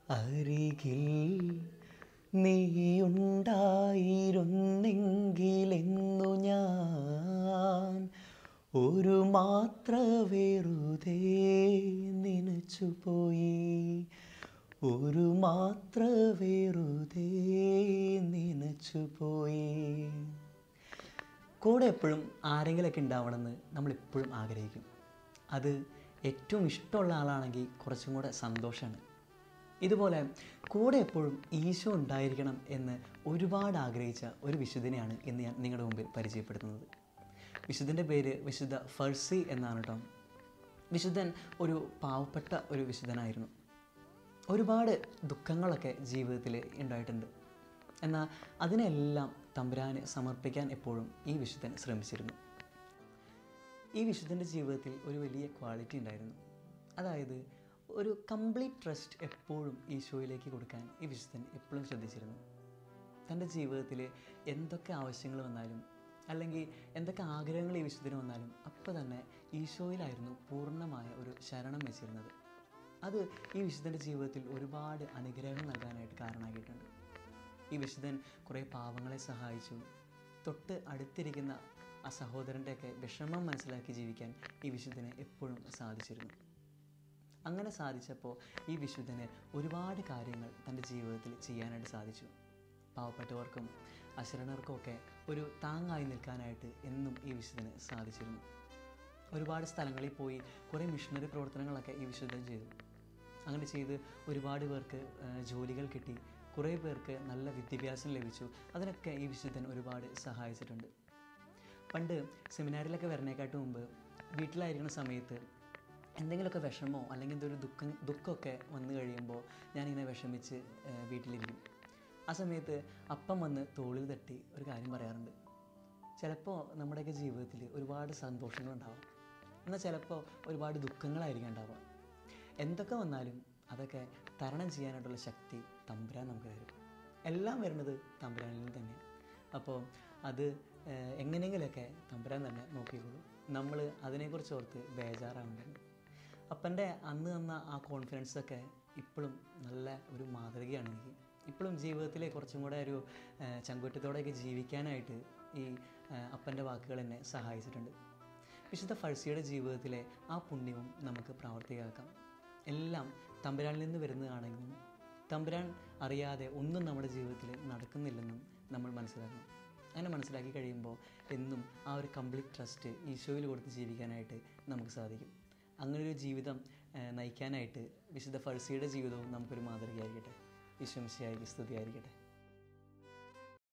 അരികിൽ നീയുണ്ടായിരുന്നെങ്കിലെന്നു ഞാൻ ഒരു മാത്ര വെറുതെ നനച്ചുപോയി ഒരു മാത്ര വെറുതെ നനച്ചുപോയി കൂടെ എപ്പോഴും ആരെങ്കിലുമൊക്കെ ഉണ്ടാവണമെന്ന് നമ്മളെപ്പോഴും ആഗ്രഹിക്കും അത് ഏറ്റവും ഇഷ്ടമുള്ള ആളാണെങ്കിൽ കുറച്ചും കൂടെ സന്തോഷമാണ് ഇതുപോലെ കൂടെ എപ്പോഴും ഈശോ ഉണ്ടായിരിക്കണം എന്ന് ഒരുപാട് ആഗ്രഹിച്ച ഒരു വിശുദ്ധനെയാണ് ഇന്ന് ഞാൻ നിങ്ങളുടെ മുമ്പിൽ പരിചയപ്പെടുത്തുന്നത് വിശുദ്ധൻ്റെ പേര് വിശുദ്ധ ഫർസി എന്നാണ് കേട്ടോ വിശുദ്ധൻ ഒരു പാവപ്പെട്ട ഒരു വിശുദ്ധനായിരുന്നു ഒരുപാട് ദുഃഖങ്ങളൊക്കെ ജീവിതത്തിൽ ഉണ്ടായിട്ടുണ്ട് എന്നാൽ അതിനെല്ലാം തമ്പുരാന് സമർപ്പിക്കാൻ എപ്പോഴും ഈ വിശുദ്ധൻ ശ്രമിച്ചിരുന്നു ഈ വിശുദ്ധൻ്റെ ജീവിതത്തിൽ ഒരു വലിയ ക്വാളിറ്റി ഉണ്ടായിരുന്നു അതായത് ഒരു കംപ്ലീറ്റ് ട്രസ്റ്റ് എപ്പോഴും ഈശോയിലേക്ക് കൊടുക്കാൻ ഈ വിശുദ്ധൻ എപ്പോഴും ശ്രദ്ധിച്ചിരുന്നു തൻ്റെ ജീവിതത്തിൽ എന്തൊക്കെ ആവശ്യങ്ങൾ വന്നാലും അല്ലെങ്കിൽ എന്തൊക്കെ ആഗ്രഹങ്ങൾ ഈ വിശുദ്ധന് വന്നാലും അപ്പോൾ തന്നെ ഈശോയിലായിരുന്നു പൂർണ്ണമായ ഒരു ശരണം വെച്ചിരുന്നത് അത് ഈ വിശുദ്ധൻ്റെ ജീവിതത്തിൽ ഒരുപാട് അനുഗ്രഹങ്ങൾ നൽകാനായിട്ട് കാരണമാക്കിയിട്ടുണ്ട് ഈ വിശുദ്ധൻ കുറേ പാവങ്ങളെ സഹായിച്ചു തൊട്ട് അടുത്തിരിക്കുന്ന ആ സഹോദരൻ്റെയൊക്കെ വിഷമം മനസ്സിലാക്കി ജീവിക്കാൻ ഈ വിശുദ്ധന് എപ്പോഴും സാധിച്ചിരുന്നു അങ്ങനെ സാധിച്ചപ്പോൾ ഈ വിശുദ്ധന് ഒരുപാട് കാര്യങ്ങൾ തൻ്റെ ജീവിതത്തിൽ ചെയ്യാനായിട്ട് സാധിച്ചു പാവപ്പെട്ടവർക്കും അശരണർക്കും ഒക്കെ ഒരു താങ്ങായി നിൽക്കാനായിട്ട് എന്നും ഈ വിശുദ്ധന് സാധിച്ചിരുന്നു ഒരുപാട് സ്ഥലങ്ങളിൽ പോയി കുറേ മിഷണറി പ്രവർത്തനങ്ങളൊക്കെ ഈ വിശുദ്ധൻ ചെയ്തു അങ്ങനെ ചെയ്ത് ഒരുപാട് പേർക്ക് ആ, ജോലികൾ കിട്ടി കുറേ പേർക്ക് നല്ല വിദ്യാഭ്യാസം ലഭിച്ചു അതിനൊക്കെ ഈ വിശുദ്ധൻ ഒരുപാട് സഹായിച്ചിട്ടുണ്ട് പണ്ട് സെമിനാറിലൊക്കെ വരണേക്കാട്ട് മുമ്പ് വീട്ടിലായിരിക്കുന്ന സമയത്ത് എന്തെങ്കിലുമൊക്കെ വിഷമോ അല്ലെങ്കിൽ എന്തൊരു ദുഃഖം ദുഃഖമൊക്കെ വന്നു കഴിയുമ്പോൾ ഞാനിങ്ങനെ വിഷമിച്ച് ആ, വീട്ടിലിരിക്കും ആ സമയത്ത് അപ്പം വന്ന് തോളിൽ തട്ടി ഒരു കാര്യം പറയാറുണ്ട് ചിലപ്പോൾ നമ്മുടെയൊക്കെ ജീവിതത്തിൽ ഒരുപാട് സന്തോഷങ്ങളുണ്ടാവാം എന്നാൽ ചിലപ്പോൾ ഒരുപാട് ദുഃഖങ്ങളായിരിക്കും ഉണ്ടാവുക എന്തൊക്കെ വന്നാലും അതൊക്കെ തരണം ചെയ്യാനായിട്ടുള്ള ശക്തി തമ്പുരാൻ നമുക്ക് തരും എല്ലാം വരുന്നത് തമ്പുരാനിൽ നിന്ന് തന്നെയാണ് അപ്പോൾ അത് ഏഹ്, എങ്ങനെയെങ്കിലുമൊക്കെ തമ്പുരാൻ തന്നെ നോക്കിക്കോളും നമ്മൾ അതിനെക്കുറിച്ച് ഓർത്ത് ബേജാറാവുന്നുണ്ട് അപ്പൻ്റെ അന്ന് തന്ന ആ കോൺഫിഡൻസൊക്കെ ഇപ്പോഴും നല്ല ഒരു മാതൃകയാണ് എനിക്ക് ഇപ്പോഴും ജീവിതത്തിൽ കുറച്ചും കൂടെ ഒരു ഏഹ്, ചങ്കുറ്റത്തോടെയൊക്കെ ജീവിക്കാനായിട്ട് ഈ ഏഹ്, അപ്പൻ്റെ വാക്കുകൾ എന്നെ സഹായിച്ചിട്ടുണ്ട് വിശുദ്ധ ഫഴ്സിയുടെ ജീവിതത്തിലെ ആ പുണ്യവും നമുക്ക് പ്രാവർത്തികമാക്കാം എല്ലാം തമ്പുരാനിൽ നിന്ന് വരുന്നതാണെങ്കിലും തമ്പുരാൻ അറിയാതെ ഒന്നും നമ്മുടെ ജീവിതത്തിൽ നടക്കുന്നില്ലെന്നും നമ്മൾ മനസ്സിലാക്കണം അങ്ങനെ മനസ്സിലാക്കി കഴിയുമ്പോൾ എന്നും ആ ഒരു കംപ്ലീറ്റ് ട്രസ്റ്റ് ഈശോയിൽ കൊടുത്ത് ജീവിക്കാനായിട്ട് നമുക്ക് സാധിക്കും അങ്ങനെ ഒരു ജീവിതം ഏഹ്, നയിക്കാനായിട്ട് വിശുദ്ധ ഫഴ്സിയുടെ ജീവിതവും നമുക്കൊരു മാതൃകയായിരിക്കട്ടെ വിശ്വംശയായി സ്തുതിയായിരിക്കട്ടെ